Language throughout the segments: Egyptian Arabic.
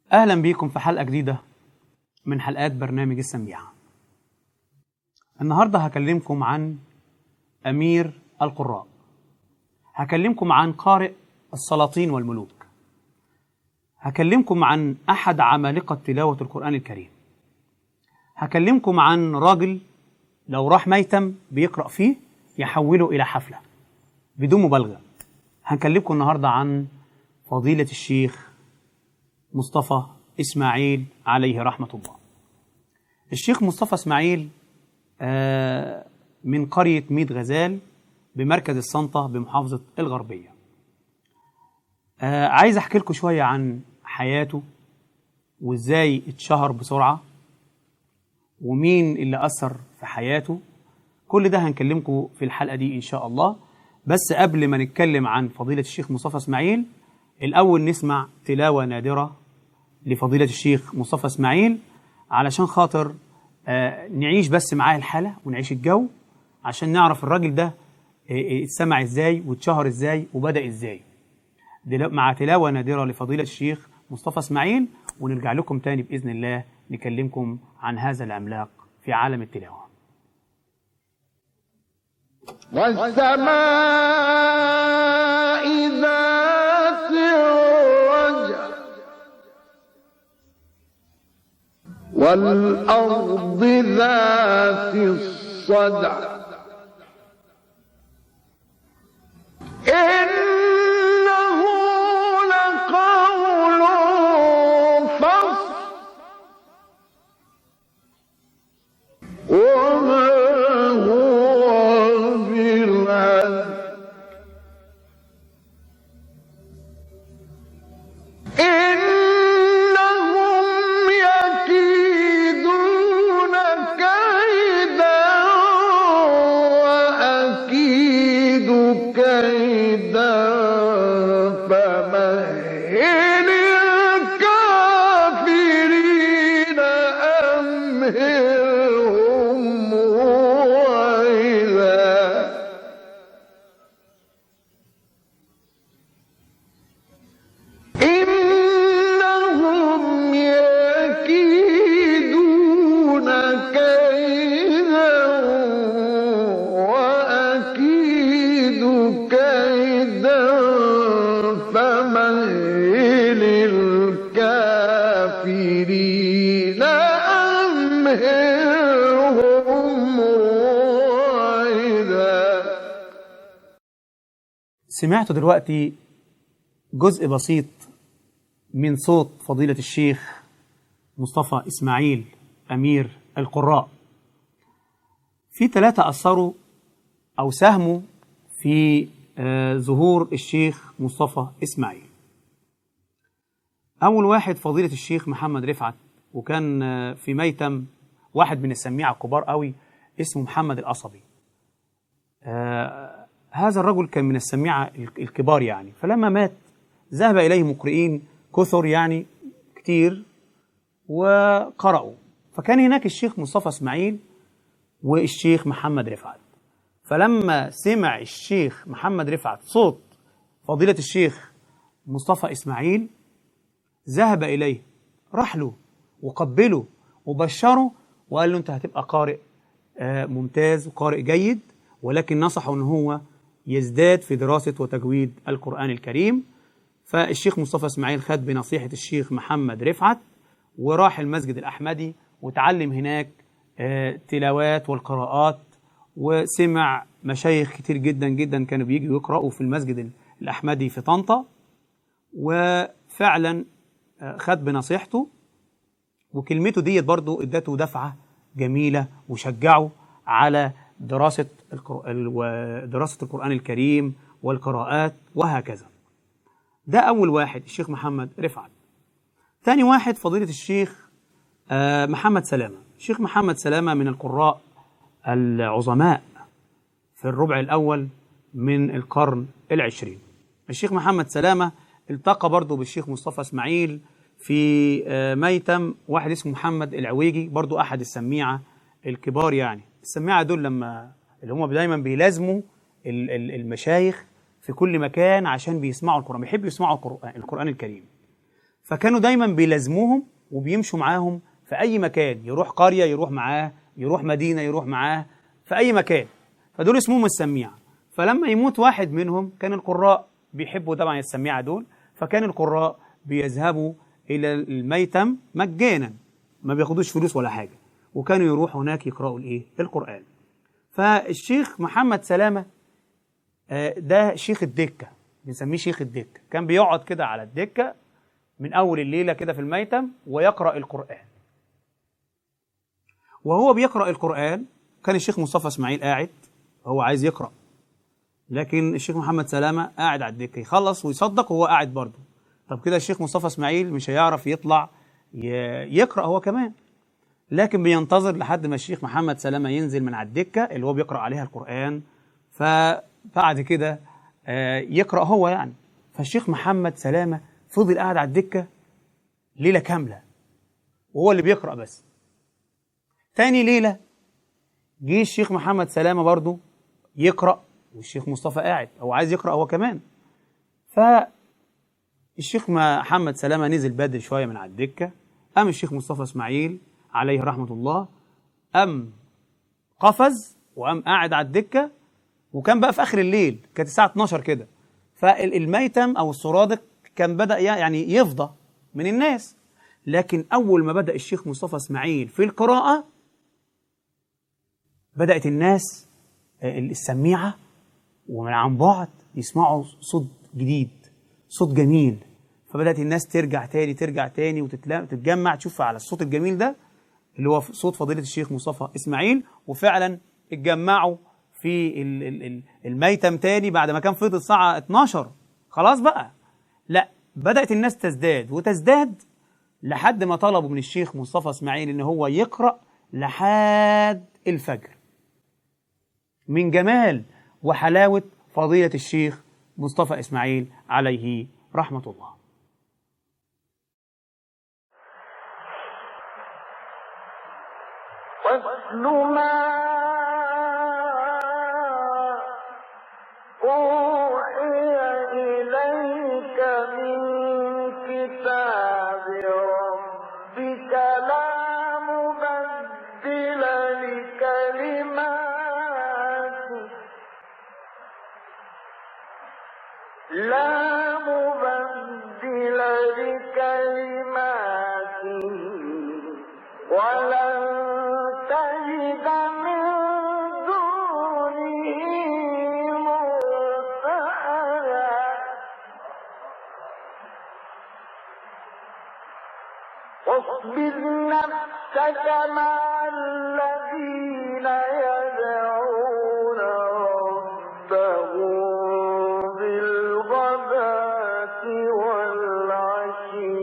أهلا بيكم في حلقة جديدة من حلقات برنامج السميعة النهاردة هكلمكم عن أمير القراء هكلمكم عن قارئ السلاطين والملوك هكلمكم عن أحد عمالقة تلاوة القرآن الكريم هكلمكم عن راجل لو راح ميتم بيقرأ فيه يحوله إلى حفلة بدون مبالغة هنكلمكم النهاردة عن فضيلة الشيخ مصطفى إسماعيل عليه رحمة الله الشيخ مصطفى إسماعيل آه، من قرية ميت غزال بمركز السلطة بمحافظة الغربية آه، عايز أحكي لكم شوية عن حياته وإزاي اتشهر بسرعة ومين اللي أثر في حياته كل ده هنكلمكم في الحلقة دي إن شاء الله بس قبل ما نتكلم عن فضيلة الشيخ مصطفى إسماعيل الأول نسمع تلاوة نادرة لفضيلة الشيخ مصطفى إسماعيل علشان خاطر آه، نعيش بس معاه الحالة ونعيش الجو عشان نعرف الراجل ده آه، آه، اتسمع ازاي واتشهر ازاي وبدأ ازاي دلو- مع تلاوة نادرة لفضيلة الشيخ مصطفى إسماعيل ونرجع لكم تاني بإذن الله نكلمكم عن هذا العملاق في عالم التلاوة والسماء ذات الرجع والأرض ذات الصدع إنه لقول فصل وما هو بالهزل إنهم يكيدون كيدا وأكيد كيدا فمهل الكافرين أمهلهم رويدا إنهم يكيدون كيدا وأكيد كيدا فمهل الكافرين أمهلهم رويدا سمعتوا دلوقتي جزء بسيط من صوت فضيلة الشيخ مصطفى إسماعيل أمير القراء في ثلاثة أثروا أو ساهموا في آه، ظهور الشيخ مصطفى إسماعيل أول واحد فضيلة الشيخ محمد رفعت وكان آه، في ميتم واحد من السميعة الكبار قوي اسمه محمد القصبي آه، هذا الرجل كان من السميعة الكبار يعني فلما مات ذهب إليه مقرئين كثر يعني كتير وقرأوا فكان هناك الشيخ مصطفى إسماعيل والشيخ محمد رفعت فلما سمع الشيخ محمد رفعت صوت فضيلة الشيخ مصطفى إسماعيل ذهب إليه راح له وقبله وبشره وقال له أنت هتبقى قارئ آه، ممتاز وقارئ جيد ولكن نصحه أن هو يزداد في دراسة وتجويد القرآن الكريم فالشيخ مصطفى إسماعيل خد بنصيحة الشيخ محمد رفعت وراح المسجد الأحمدي وتعلم هناك آه، تلاوات والقراءات وسمع مشايخ كتير جدا جدا كانوا بيجوا يقرأوا في المسجد الأحمدي في طنطا وفعلا آه، خد بنصيحته وكلمته ديت برضو ادته دفعة جميلة وشجعه على دراسة القر... ال- و- دراسة القرآن الكريم والقراءات وهكذا ده أول واحد الشيخ محمد رفعت ثاني واحد فضيلة الشيخ آه، محمد سلامة الشيخ محمد سلامة من القراء العظماء في الربع الأول من القرن العشرين الشيخ محمد سلامة التقى برضه بالشيخ مصطفى إسماعيل في آه، ميتم واحد اسمه محمد العويجي برضه أحد السميعة الكبار يعني السميعة دول لما اللي هم دايما بيلازموا ال- ال- المشايخ في كل مكان عشان بيسمعوا القرآن بيحبوا يسمعوا القرآن, القرآن الكريم فكانوا دايما بيلازموهم وبيمشوا معاهم في اي مكان يروح قريه يروح معاه يروح مدينه يروح معاه في اي مكان فدول اسمهم السميعه فلما يموت واحد منهم كان القراء بيحبوا طبعا السميعه دول فكان القراء بيذهبوا الى الميتم مجانا ما بياخدوش فلوس ولا حاجه وكانوا يروحوا هناك يقراوا الايه القران فالشيخ محمد سلامه آه، ده شيخ الدكه بنسميه شيخ الدكه كان بيقعد كده على الدكه من اول الليله كده في الميتم ويقرا القران وهو بيقرا القران كان الشيخ مصطفى اسماعيل قاعد هو عايز يقرا لكن الشيخ محمد سلامه قاعد على الدكه يخلص ويصدق وهو قاعد برضه طب كده الشيخ مصطفى اسماعيل مش هيعرف يطلع ي- يقرا هو كمان لكن بينتظر لحد ما الشيخ محمد سلامه ينزل من على الدكه اللي هو بيقرا عليها القران فبعد كده آه، يقرا هو يعني فالشيخ محمد سلامه فضل قاعد على الدكه ليله كامله وهو اللي بيقرا بس تاني ليله جه الشيخ محمد سلامه برضه يقرا والشيخ مصطفى قاعد هو عايز يقرا هو كمان فالشيخ محمد سلامه نزل بدري شويه من على الدكه قام الشيخ مصطفى اسماعيل عليه رحمه الله قام قفز وقام قاعد على الدكه وكان بقى في اخر الليل كانت الساعه 12 كده فالميتم او السرادق كان بدا يعني يفضى من الناس لكن اول ما بدا الشيخ مصطفى اسماعيل في القراءه بدات الناس آه، السميعه ومن عن بعد يسمعوا صوت جديد صوت جميل فبدات الناس ترجع تاني ترجع تاني وتتجمع تشوف على الصوت الجميل ده اللي هو صوت فضيله الشيخ مصطفى اسماعيل وفعلا اتجمعوا في ال- ال- ال- الميتم تاني بعد ما كان فضل الساعه 12 خلاص بقى لا بدات الناس تزداد وتزداد لحد ما طلبوا من الشيخ مصطفى اسماعيل ان هو يقرا لحد الفجر من جمال وحلاوه فضيله الشيخ مصطفى اسماعيل عليه رحمه الله واتل ما أوحي إليك من كتاب ربك لا مبدل لكلماته لا مبدل لكلماته ولن تجد من دونه ملتحدا واصبر نفسك مع الذين يدعون ربهم بالغداة والعشي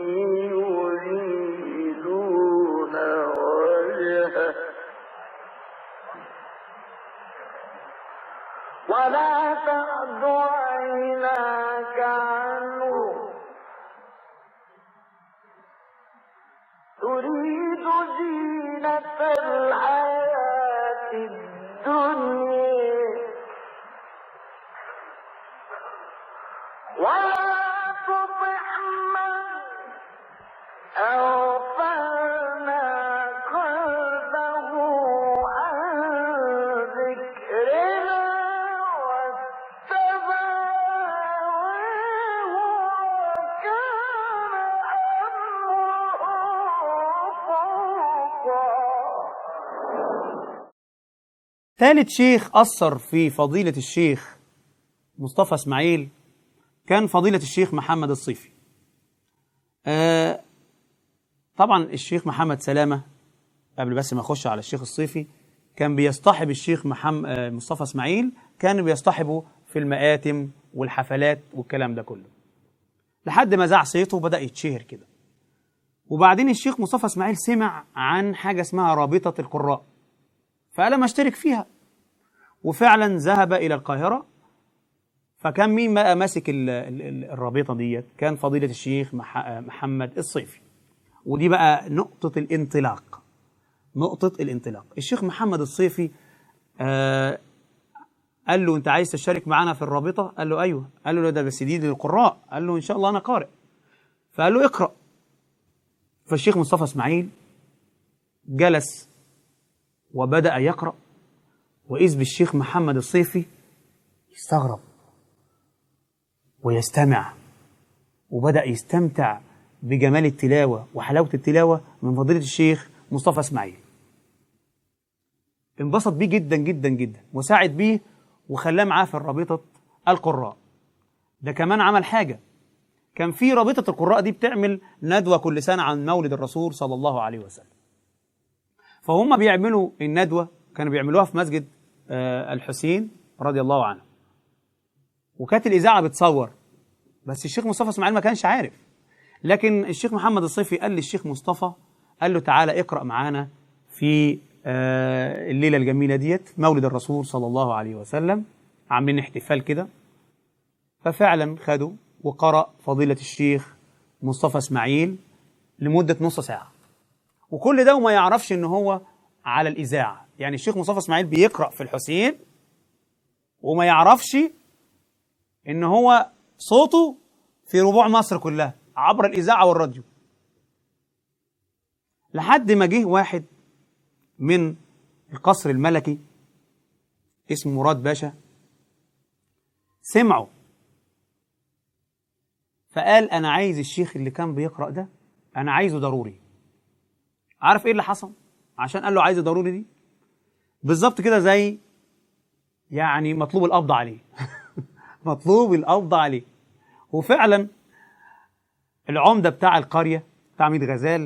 يريدون وجهه ولا تعد عيناك عنه تريد زينة الحياة الدنيا ولا تطع من أغفلنا قلبه عن ذكرنا واتبع هواه وكان أمره فرطا ثالث شيخ أثر في فضيلة الشيخ مصطفى إسماعيل كان فضيلة الشيخ محمد الصيفي آه طبعا الشيخ محمد سلامة قبل بس ما أخش على الشيخ الصيفي كان بيصطحب الشيخ محمد آه مصطفى إسماعيل كان بيصطحبه في المآتم والحفلات والكلام ده كله لحد ما زع صيته بدأ يتشهر كده وبعدين الشيخ مصطفى إسماعيل سمع عن حاجة اسمها رابطة القراء فقال ما اشترك فيها وفعلا ذهب الى القاهره فكان مين بقى ماسك ال- ال- ال- الرابطه ديت كان فضيله الشيخ مح- محمد الصيفي ودي بقى نقطه الانطلاق نقطه الانطلاق الشيخ محمد الصيفي آه قال له انت عايز تشترك معانا في الرابطه قال له ايوه قال له ده بس دي للقراء قال له ان شاء الله انا قارئ فقال له اقرأ فالشيخ مصطفى اسماعيل جلس وبدأ يقرأ وإذ بالشيخ محمد الصيفي يستغرب ويستمع وبدأ يستمتع بجمال التلاوة وحلاوة التلاوة من فضيلة الشيخ مصطفى اسماعيل انبسط بيه جدا جدا جدا وساعد بيه وخلاه معاه في رابطة القراء ده كمان عمل حاجة كان في رابطة القراء دي بتعمل ندوة كل سنة عن مولد الرسول صلى الله عليه وسلم فهم بيعملوا الندوة كانوا بيعملوها في مسجد آه، الحسين رضي الله عنه وكانت الإذاعة بتصور بس الشيخ مصطفى اسماعيل ما كانش عارف لكن الشيخ محمد الصيفي قال للشيخ مصطفى قال له تعالى اقرأ معانا في آه، الليلة الجميلة ديت مولد الرسول صلى الله عليه وسلم عاملين احتفال كده ففعلا خدوا وقرأ فضيلة الشيخ مصطفى اسماعيل لمدة نص ساعة وكل ده وما يعرفش ان هو على الإذاعة يعني الشيخ مصطفى اسماعيل بيقرأ في الحسين وما يعرفش ان هو صوته في ربوع مصر كلها عبر الإذاعة والراديو لحد ما جه واحد من القصر الملكي اسمه مراد باشا سمعه فقال انا عايز الشيخ اللي كان بيقرأ ده انا عايزه ضروري عارف ايه اللي حصل عشان قال له عايزه ضروري دي بالظبط كده زي يعني مطلوب القبض عليه مطلوب القبض عليه وفعلا العمده بتاع القريه بتاع ميت غزال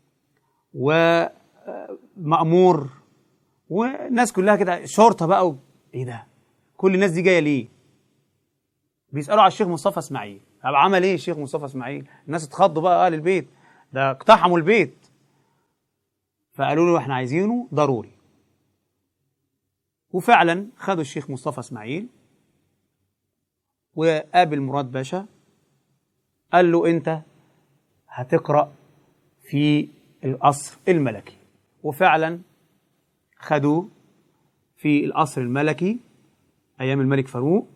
ومأمور والناس كلها كده شرطه بقى و... ايه ده كل الناس دي جايه ليه بيسالوا على الشيخ مصطفى اسماعيل طب عمل ايه الشيخ مصطفى اسماعيل الناس اتخضوا بقى اهل البيت ده اقتحموا البيت فقالوا له احنا عايزينه ضروري وفعلا خدوا الشيخ مصطفى اسماعيل وقابل مراد باشا قال له انت هتقرا في القصر الملكي وفعلا خدوه في القصر الملكي ايام الملك فاروق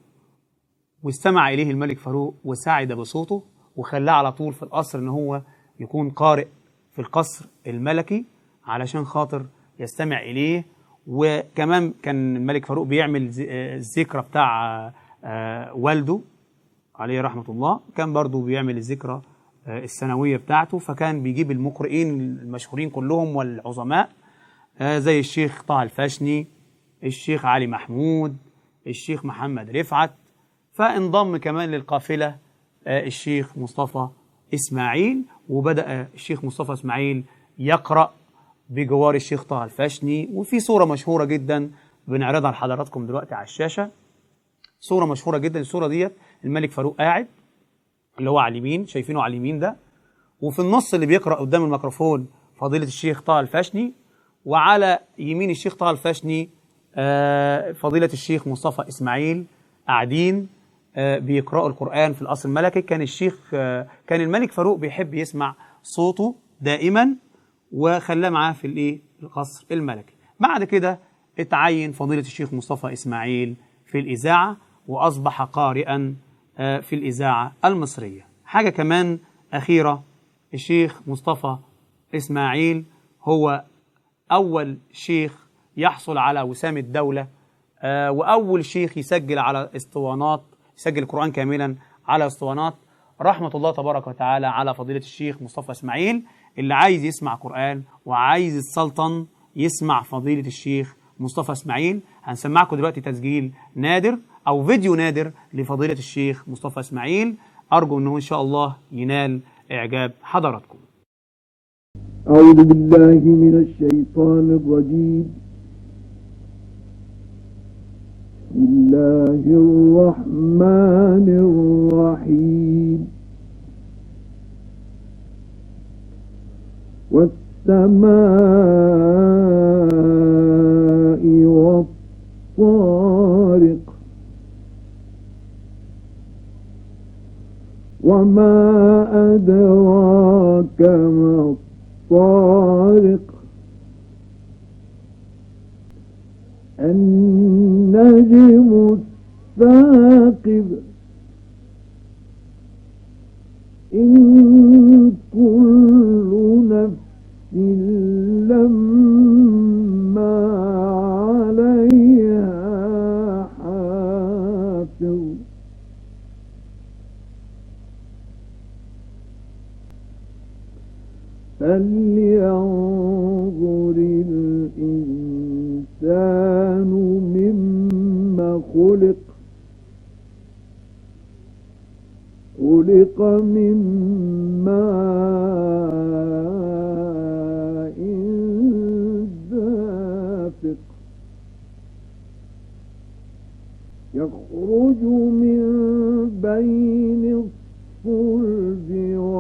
واستمع اليه الملك فاروق وسعد بصوته وخلاه على طول في القصر ان هو يكون قارئ في القصر الملكي علشان خاطر يستمع اليه وكمان كان الملك فاروق بيعمل ز- آه، الذكرى بتاع آه، آه، والده عليه رحمة الله كان برضو بيعمل الذكرى آه، السنوية بتاعته فكان بيجيب المقرئين المشهورين كلهم والعظماء آه، زي الشيخ طه الفاشني الشيخ علي محمود الشيخ محمد رفعت فانضم كمان للقافلة آه، الشيخ مصطفى إسماعيل وبدأ الشيخ مصطفى إسماعيل يقرأ بجوار الشيخ طه الفاشني وفي صورة مشهورة جدا بنعرضها لحضراتكم دلوقتي على الشاشة صورة مشهورة جدا الصورة ديت الملك فاروق قاعد اللي هو على اليمين شايفينه على اليمين ده وفي النص اللي بيقرأ قدام الميكروفون فضيلة الشيخ طه الفاشني وعلى يمين الشيخ طه الفاشني آه، فضيلة الشيخ مصطفى إسماعيل قاعدين آه، بيقرأوا القرآن في القصر الملكي كان الشيخ آه، كان الملك فاروق بيحب يسمع صوته دائما وخلاه معاه في الايه القصر الملكي بعد كده اتعين فضيلة الشيخ مصطفى إسماعيل في الإذاعة وأصبح قارئا آه، في الإذاعة المصرية حاجة كمان أخيرة الشيخ مصطفى إسماعيل هو أول شيخ يحصل على وسام الدولة آه، وأول شيخ يسجل على اسطوانات يسجل القرآن كاملا على اسطوانات رحمة الله تبارك وتعالى على فضيلة الشيخ مصطفى إسماعيل اللي عايز يسمع قرآن وعايز السلطن يسمع فضيلة الشيخ مصطفى إسماعيل هنسمعكم دلوقتي تسجيل نادر أو فيديو نادر لفضيلة الشيخ مصطفى إسماعيل أرجو أنه إن شاء الله ينال إعجاب حضراتكم أعوذ بالله من الشيطان الرجيم بسم الله الرحمن الرحيم والسماء والطارق وما أدراك ما الطارق النجم الثاقب إن خلق خلق من ماء دافق يخرج من بين الصلب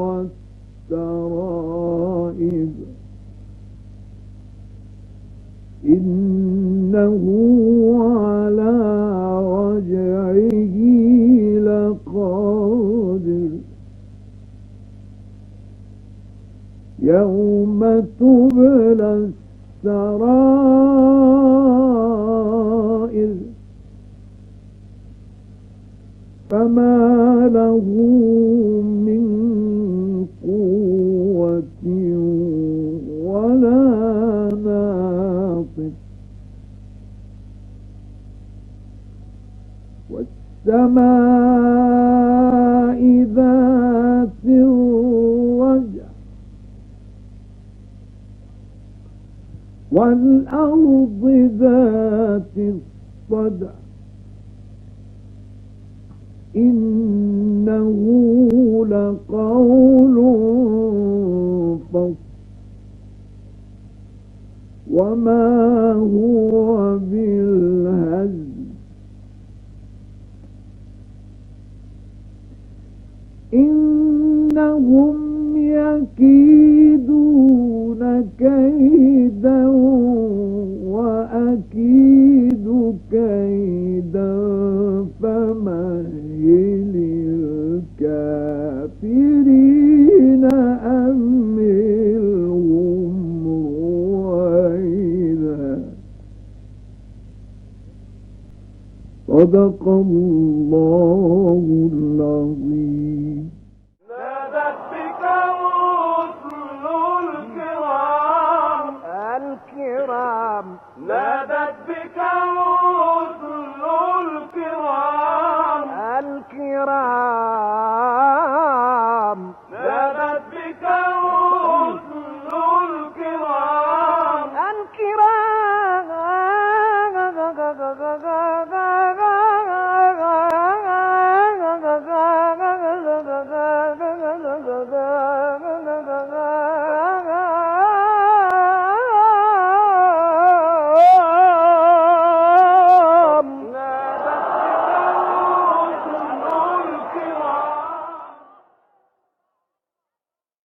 والترائب إنه على رجعه لقادر يوم تبلى السرائر فما له من قوة ولا ناصر والسماء ذات الرجع والأرض ذات الصدع إنه لقول فصل وما هو بالهزل إنهم يكيدون كيدا وأكيد كيدا فمهل الكافرين أمهلهم رويدا صدق الله العظيم نادت بك الرسل الكرام الكرام نادت بك